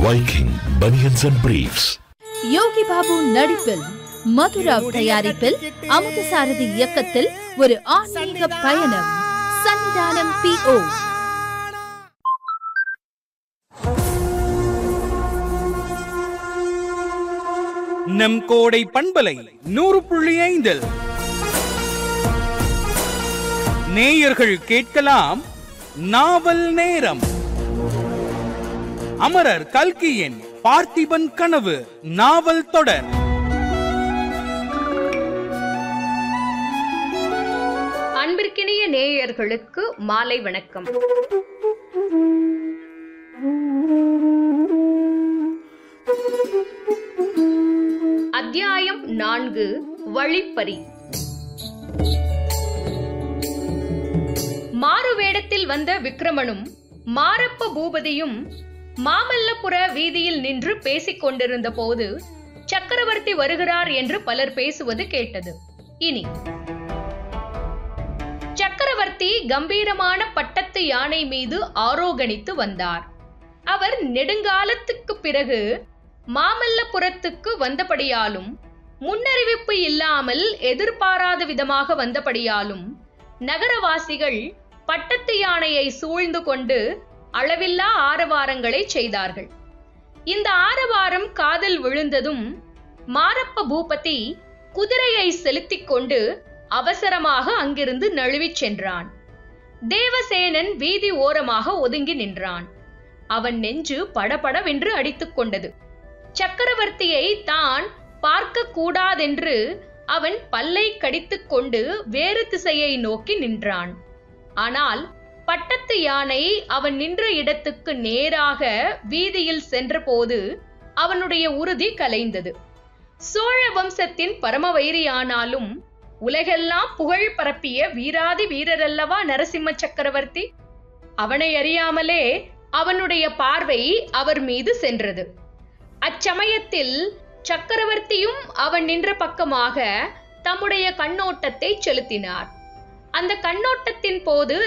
Viking Bunions and Briefs. யோகி பாபு நடிப்பில் மதுராவ் தயாரிப்பில் அமுதசாரதி இயக்கத்தில் ஒரு ஆன்மீக பயணம் சன்னிதானம் பி ஓ நம் கோடை பண்பலை நூறு புள்ளி ஐந்தில் நேயர்கள் கேட்கலாம் நாவல் நேரம் அமரர் கல்கியின் பார்த்திபன் கனவு நாவல் தொடர் அன்பிற்கினிய நேயர்களுக்கு மாலை வணக்கம் அத்தியாயம் நான்கு வழிப்பறி மாறுவேடத்தில் வந்த விக்ரமனும் மாரப்ப பூபதியும் மாமல்லபுர வீதியில் நின்று பேசிக் கொண்டிருந்த போது சக்கரவர்த்தி வருகிறார் என்று பலர் பேசுவது கேட்டது இனி சக்கரவர்த்தி கம்பீரமான பட்டத்து யானை மீது ஆரோகணித்து வந்தார் அவர் நெடுங்காலத்துக்கு பிறகு மாமல்லபுரத்துக்கு வந்தபடியாலும் முன்னறிவிப்பு இல்லாமல் எதிர்பாராத விதமாக வந்தபடியாலும் நகரவாசிகள் பட்டத்து யானையை சூழ்ந்து கொண்டு அளவில்லா ஆரவாரங்களை செய்தார்கள் இந்த ஆரவாரம் காதில் விழுந்ததும் மாரப்ப பூபதி குதிரையை செலுத்திக் கொண்டு அவசரமாக அங்கிருந்து நழுவிச் சென்றான் தேவசேனன் வீதி ஓரமாக ஒதுங்கி நின்றான் அவன் நெஞ்சு படபடவென்று அடித்துக் கொண்டது சக்கரவர்த்தியை தான் பார்க்க கூடாதென்று அவன் பல்லை கடித்துக் கொண்டு வேறு திசையை நோக்கி நின்றான் ஆனால் பட்டத்து யானை அவன் நின்ற இடத்துக்கு நேராக வீதியில் சென்றபோது அவனுடைய உறுதி கலைந்தது சோழ வம்சத்தின் பரமவைரியானாலும் உலகெல்லாம் புகழ் பரப்பிய வீராதி வீரரல்லவா நரசிம்ம சக்கரவர்த்தி அவனை அறியாமலே அவனுடைய பார்வை அவர் மீது சென்றது அச்சமயத்தில் சக்கரவர்த்தியும் அவன் நின்ற பக்கமாக தம்முடைய கண்ணோட்டத்தை செலுத்தினார் அந்த கண்ணோட்டத்தின் போது